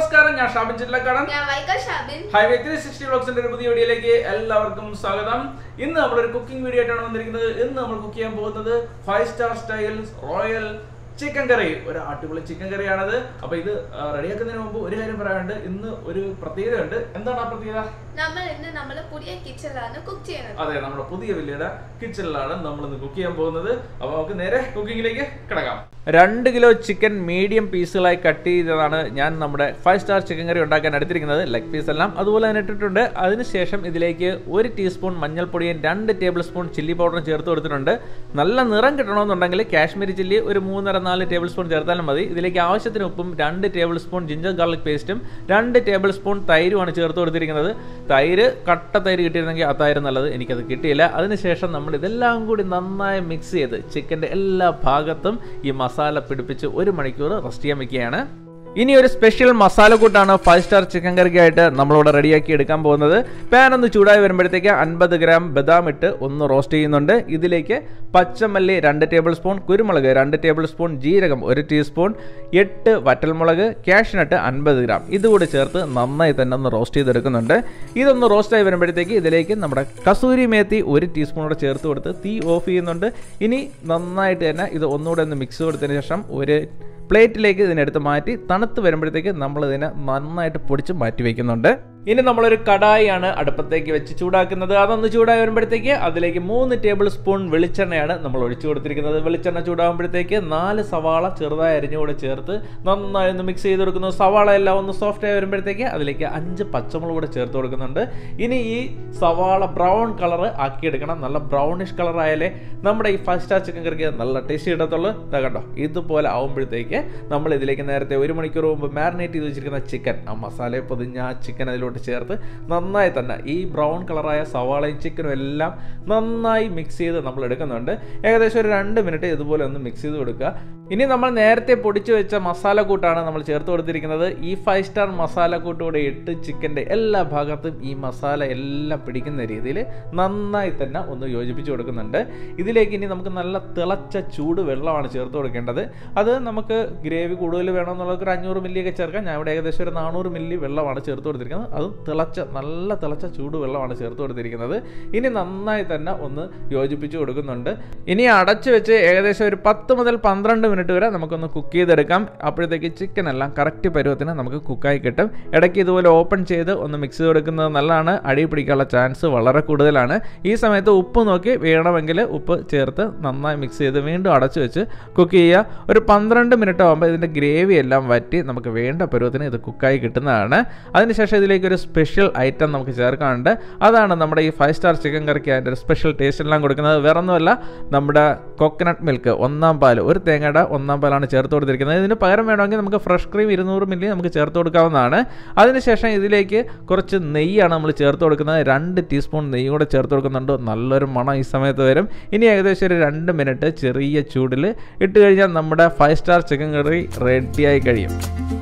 നമസ്കാരം ഞാൻ ഷാബിൻ ചില്ലക്കാടൻ ഞാൻ വൈക ഷാബിൻ ഹൈവേ ത്രീ സിക്സ്റ്റി വ്ളോഗ്സിന്റെ ഒരു പുതിയ വീഡിയോയിലേക്ക് എല്ലാവർക്കും സ്വാഗതം ഇന്ന് നമ്മളൊരു കുക്കിംഗ് വീഡിയോ ആയിട്ടാണ് വന്നിരിക്കുന്നത് ഇന്ന് നമ്മൾ കുക്ക് ചെയ്യാൻ പോകുന്നത് five star style royal chicken curry ഒരു അടിപൊളി ചിക്കൻ കറിയാണത് അപ്പൊ ഇത് റെഡിയാക്കുന്നതിന് മുമ്പ് ഒരു കാര്യം പറയാനുണ്ട് ഇന്ന് ഒരു പ്രത്യേകത ഉണ്ട് എന്താണ് ആ പ്രത്യേകത നമ്മൾ ഇന്ന് നമ്മൾ പുതിയ കിച്ചണിലാണ് കുക്ക് ചെയ്യുന്നത് അതെ നമ്മുടെ പുതിയ വില്ലയുടെ കിച്ചണിലാണ് നമ്മൾ ഇന്ന് കുക്ക് ചെയ്യാൻ പോകുന്നത് അപ്പൊ നമുക്ക് നേരെ കുക്കിങ്ങിലേക്ക് കിടക്കാം രണ്ട് കിലോ ചിക്കൻ മീഡിയം പീസുകളായി കട്ട് ചെയ്തതാണ് ഞാൻ നമ്മുടെ ഫൈവ് സ്റ്റാർ ചിക്കൻ കറി ഉണ്ടാക്കാൻ എടുത്തിരിക്കുന്നത് ലെഗ് പീസ് എല്ലാം അതുപോലെ തന്നെ ഇട്ടിട്ടുണ്ട് അതിനുശേഷം ഇതിലേക്ക് ഒരു ടീസ്പൂൺ മഞ്ഞൾപ്പൊടിയും രണ്ട് ടേബിൾ സ്പൂൺ ചില്ലി പൗഡറും ചേർത്ത് കൊടുത്തിട്ടുണ്ട് നല്ല നിറം കിട്ടണമെന്നുണ്ടെങ്കിൽ കാശ്മീരി ചില്ലി ഒരു മൂന്നര നാല് ടേബിൾ സ്പൂൺ ചേർത്താലും മതി ഇതിലേക്ക് ആവശ്യത്തിന് ഉപ്പും രണ്ട് ടേബിൾ സ്പൂൺ ജിഞ്ചർ ഗാർലിക് പേസ്റ്റും രണ്ട് ടേബിൾ സ്പൂൺ തൈരുമാണ് ചേർത്ത് കൊടുത്തിരിക്കുന്നത് തൈര് കട്ട തൈര് കിട്ടിയിരുന്നെങ്കിൽ ആ തൈര് നല്ലത് എനിക്കത് കിട്ടിയില്ല അതിനുശേഷം നമ്മൾ ഇതെല്ലാം കൂടി നന്നായി മിക്സ് ചെയ്ത് ചിക്കൻ്റെ എല്ലാ ഭാഗത്തും ഈ മസാല പിടിപ്പിച്ച് ഒരു മണിക്കൂർ റെസ്റ്റ് ചെയ്യാൻ വെക്കുകയാണ് ഇനി ഒരു സ്പെഷ്യൽ മസാല കൂട്ടാണ് ഫൈവ് സ്റ്റാർ ചിക്കൻ കറിക്കായിട്ട് നമ്മളിവിടെ റെഡിയാക്കി എടുക്കാൻ പോകുന്നത് പാൻ ഒന്ന് ചൂടായി വരുമ്പോഴത്തേക്ക് അൻപത് ഗ്രാം ബദാം ഇട്ട് ഒന്ന് റോസ്റ്റ് ചെയ്യുന്നുണ്ട് ഇതിലേക്ക് പച്ചമല്ലി രണ്ട് ടേബിൾ സ്പൂൺ കുരുമുളക് രണ്ട് ടേബിൾ സ്പൂൺ ജീരകം ഒരു ടീസ്പൂൺ എട്ട് വറ്റൽമുളക് കാഷ്നട്ട് അൻപത് ഗ്രാം ഇതുകൂടി ചേർത്ത് നന്നായി തന്നെ ഒന്ന് റോസ്റ്റ് ചെയ്തെടുക്കുന്നുണ്ട് ഇതൊന്ന് റോസ്റ്റായി വരുമ്പോഴത്തേക്ക് ഇതിലേക്ക് നമ്മുടെ കസൂരി മേത്തി ഒരു ടീസ്പൂൺ കൂടെ ചേർത്ത് കൊടുത്ത് തീ ഓഫ് ചെയ്യുന്നുണ്ട് ഇനി നന്നായിട്ട് തന്നെ ഇത് ഒന്നുകൂടെ ഒന്ന് മിക്സ് കൊടുത്തതിന് ശേഷം ഒരു പ്ലേറ്റിലേക്ക് ഇതിനെടുത്ത് മാറ്റി തണുത്ത് വരുമ്പോഴത്തേക്ക് നമ്മൾ ഇതിനെ നന്നായിട്ട് പൊടിച്ച് മാറ്റി വയ്ക്കുന്നുണ്ട് ഇനി നമ്മളൊരു കടായിയാണ് അടുപ്പത്തേക്ക് വെച്ച് ചൂടാക്കുന്നത് അതൊന്ന് ചൂടായി വരുമ്പോഴത്തേക്ക് അതിലേക്ക് മൂന്ന് ടേബിൾ സ്പൂൺ വെളിച്ചെണ്ണയാണ് നമ്മൾ ഒഴിച്ചു കൊടുത്തിരിക്കുന്നത് വെളിച്ചെണ്ണ ചൂടാകുമ്പോഴത്തേക്ക് നാല് സവാള ചെറുതായി അരിഞ്ഞുകൂടെ ചേർത്ത് നന്നായി ഒന്ന് മിക്സ് ചെയ്ത് കൊടുക്കുന്നു സവാള എല്ലാം ഒന്ന് സോഫ്റ്റ് ആയി വരുമ്പോഴത്തേക്ക് അതിലേക്ക് അഞ്ച് പച്ചമുളക് കൂടെ ചേർത്ത് കൊടുക്കുന്നുണ്ട് ഇനി ഈ സവാള ബ്രൗൺ കളർ ആക്കിയെടുക്കണം നല്ല ബ്രൗണിഷ് കളർ ആയാലേ നമ്മുടെ ഈ ഫൈവ് സ്റ്റാർ ചിക്കൻ കറിക്ക് നല്ല ടേസ്റ്റ് കിട്ടത്തുള്ളൂ ഇതാ കണ്ടോ ഇതുപോലെ ആവുമ്പോഴത്തേക്ക് നമ്മൾ ഇതിലേക്ക് നേരത്തെ ഒരു മണിക്കൂർ മുമ്പ് മാരിനേറ്റ് ചെയ്ത് വെച്ചിരിക്കുന്ന ചിക്കൻ ആ മസാലയെ പൊതിഞ്ഞ ആ ചിക്കൻ അതിലോട്ട് ചേർത്ത് നന്നായി തന്നെ ഈ ബ്രൗൺ കളറായ സവാളയും ചിക്കനും എല്ലാം നന്നായി മിക്സ് ചെയ്ത് നമ്മൾ എടുക്കുന്നുണ്ട് ഏകദേശം ഒരു രണ്ട് മിനിറ്റ് ഇതുപോലെ ഒന്ന് മിക്സ് ചെയ്ത് കൊടുക്കുക ഇനി നമ്മൾ നേരത്തെ പൊടിച്ചു വെച്ച മസാല കൂട്ടാണ് നമ്മൾ ചേർത്ത് കൊടുത്തിരിക്കുന്നത് ഈ ഫൈവ് സ്റ്റാർ മസാല കൂട്ടൂടെ ഇട്ട് ചിക്കൻ്റെ എല്ലാ ഭാഗത്തും ഈ മസാല എല്ലാം പിടിക്കുന്ന രീതിയിൽ നന്നായി തന്നെ ഒന്ന് യോജിപ്പിച്ച് കൊടുക്കുന്നുണ്ട് ഇതിലേക്ക് ഇനി നമുക്ക് നല്ല തിളച്ച ചൂട് വെള്ളമാണ് ചേർത്ത് കൊടുക്കേണ്ടത് അത് നമുക്ക് ഗ്രേവി കൂടുതൽ വേണമെന്നുള്ളവർക്ക് ഒരു അഞ്ഞൂറ് മില്ലിയൊക്കെ ചേർക്കാം ഞാൻ ഇവിടെ ഏകദേശം ഒരു നാനൂറ് മില്ലി വെള്ളമാണ് ചേർത്ത് കൊടുത്തിരിക്കുന്നത് അതും തിളച്ച നല്ല തിളച്ച ചൂട് വെള്ളമാണ് ചേർത്ത് കൊടുത്തിരിക്കുന്നത് ഇനി നന്നായി തന്നെ ഒന്ന് യോജിപ്പിച്ച് കൊടുക്കുന്നുണ്ട് ഇനി അടച്ചു വെച്ച് ഏകദേശം ഒരു പത്ത് മുതൽ പന്ത്രണ്ട് മിനിറ്റ് വരെ നമുക്കൊന്ന് കുക്ക് ചെയ്തെടുക്കാം അപ്പോഴത്തേക്ക് ചിക്കൻ എല്ലാം കറക്റ്റ് പരുവത്തിന് നമുക്ക് കുക്കായി കിട്ടും ഇടയ്ക്ക് ഇതുപോലെ ഓപ്പൺ ചെയ്ത് ഒന്ന് മിക്സ് ചെയ്ത് കൊടുക്കുന്നത് നല്ലതാണ് അടി പിടിക്കാനുള്ള ചാൻസ് വളരെ കൂടുതലാണ് ഈ സമയത്ത് ഉപ്പ് നോക്കി വേണമെങ്കിൽ ഉപ്പ് ചേർത്ത് നന്നായി മിക്സ് ചെയ്ത് വീണ്ടും അടച്ചു വെച്ച് കുക്ക് ചെയ്യുക ഒരു പന്ത്രണ്ട് മിനിറ്റ് ആകുമ്പോൾ ഇതിൻ്റെ ഗ്രേവി എല്ലാം വറ്റി നമുക്ക് വേണ്ട പരുവത്തിന് ഇത് കുക്കായി കിട്ടുന്നതാണ് അതിനുശേഷം ഇതിലേക്ക് ഒരു സ്പെഷ്യൽ ഐറ്റം നമുക്ക് ചേർക്കാനുണ്ട് അതാണ് നമ്മുടെ ഈ ഫൈവ് സ്റ്റാർ ചിക്കൻ കറിക്ക് അതിൻ്റെ ഒരു സ്പെഷ്യൽ ടേസ്റ്റ് എല്ലാം കൊടുക്കുന്നത് വേറൊന്നുമല്ല നമ്മുടെ കോക്കനട്ട് മിൽക്ക് ഒന്നാം പാൽ ഒരു തേങ്ങയുടെ ഒന്നാം പാലാണ് ചേർത്ത് കൊടുത്തിരിക്കുന്നത് ഇതിന് പകരം വേണമെങ്കിൽ നമുക്ക് ഫ്രഷ് ക്രീം ഇരുന്നൂറ് മില്ലി നമുക്ക് ചേർത്ത് കൊടുക്കാവുന്നതാണ് അതിനുശേഷം ഇതിലേക്ക് കുറച്ച് നെയ്യാണ് നമ്മൾ ചേർത്ത് കൊടുക്കുന്നത് രണ്ട് ടീസ്പൂൺ നെയ്യ് കൂടെ ചേർത്ത് കൊടുക്കുന്നുണ്ട് നല്ലൊരു മണം ഈ സമയത്ത് വരും ഇനി ഏകദേശം ഒരു രണ്ട് മിനിറ്റ് ചെറിയ ചൂടിൽ ഇട്ട് കഴിഞ്ഞാൽ നമ്മുടെ ഫൈവ് സ്റ്റാർ ചിക്കൻ കറി റെഡിയായി കഴിയും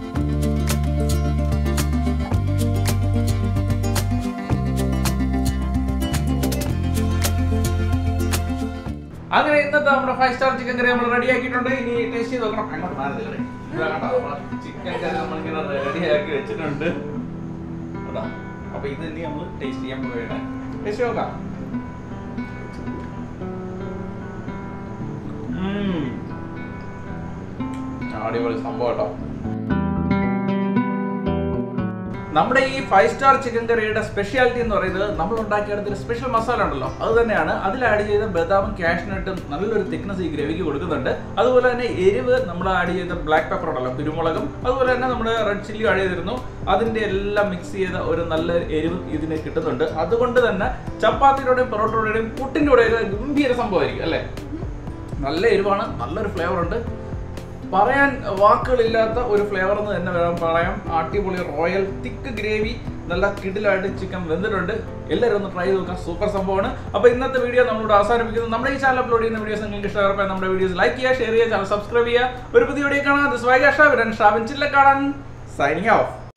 അങ്ങനെ ഇന്നത്തെ നമ്മുടെ ഫൈവ് സ്റ്റാർ ചിക്കൻ കറി നമ്മൾ റെഡി ആക്കിയിട്ടുണ്ട് ഇനി ടേസ്റ്റ് ചെയ്ത് നോക്കണം അങ്ങോട്ട് മാറുന്നില്ല ചിക്കൻ കറി നമ്മളിങ്ങനെ റെഡി ആക്കി വെച്ചിട്ടുണ്ട് കേട്ടോ അപ്പൊ ഇത് ഇനി നമ്മൾ ടേസ്റ്റ് ചെയ്യാൻ പോവുകയാണ് ടേസ്റ്റ് നോക്കാം ഉം. അടിപൊളി സംഭവം കേട്ടോ നമ്മുടെ ഈ ഫൈവ് സ്റ്റാർ ചിക്കൻ കറിയുടെ സ്പെഷ്യാലിറ്റി എന്ന് പറയുന്നത് നമ്മൾ ഉണ്ടാക്കിയെടുത്തൊരു സ്പെഷ്യൽ മസാല ഉണ്ടല്ലോ അത് തന്നെയാണ് അതിൽ ആഡ് ചെയ്ത ബദാമും കാഷ്നട്ടും നല്ലൊരു തിക്നസ് ഈ ഗ്രവിക്ക് കൊടുക്കുന്നുണ്ട് അതുപോലെ തന്നെ എരിവ് നമ്മൾ ആഡ് ചെയ്ത ബ്ലാക്ക് പെപ്പർ ഉണ്ടല്ലോ കുരുമുളകും അതുപോലെ തന്നെ നമ്മൾ റെഡ് ചില്ലി ആഡ് ചെയ്തിരുന്നു അതിന്റെ എല്ലാം മിക്സ് ചെയ്ത ഒരു നല്ല എരിവ് ഇതിന് കിട്ടുന്നുണ്ട് അതുകൊണ്ട് തന്നെ ചപ്പാത്തിയുടെയും പൊറോട്ടയുടെയും പുട്ടിൻ്റെ കൂടെ ഒരു ഗംഭീര സംഭവമായിരിക്കും അല്ലേ നല്ല എരിവാണ് നല്ലൊരു ഫ്ലേവർ ഉണ്ട് പറയാൻ വാക്കുകളില്ലാത്ത ഒരു ഫ്ലേവർ എന്ന് തന്നെ വേണം പറയാം അടിപൊളി റോയൽ തിക്ക് ഗ്രേവി നല്ല കിടിലായിട്ട് ചിക്കൻ വെന്തിട്ടുണ്ട് എല്ലാവരും ഒന്ന് ട്രൈ ചെയ്ത് നോക്കാം സൂപ്പർ സംഭവമാണ് അപ്പോൾ ഇന്നത്തെ വീഡിയോ നമ്മളോട് അവസാനിപ്പിക്കുന്നു നമ്മുടെ ഈ ചാനൽ അപ്ലോഡ് ചെയ്യുന്ന വീഡിയോസ് നിങ്ങൾക്ക് ഇഷ്ടമായപ്പോൾ നമ്മുടെ വീഡിയോസ് ലൈക്ക് ചെയ്യുക ഷെയർ ചെയ്യുക ചാനൽ സബ്സ്ക്രൈബ് ചെയ്യുക ഒരു പുതിയ വീഡിയോ കാണാം ദിസ് വൈകാഷ വിരൻ ഷാബിൻ ചില്ലക്കാടൻ സൈനിങ് ഓഫ്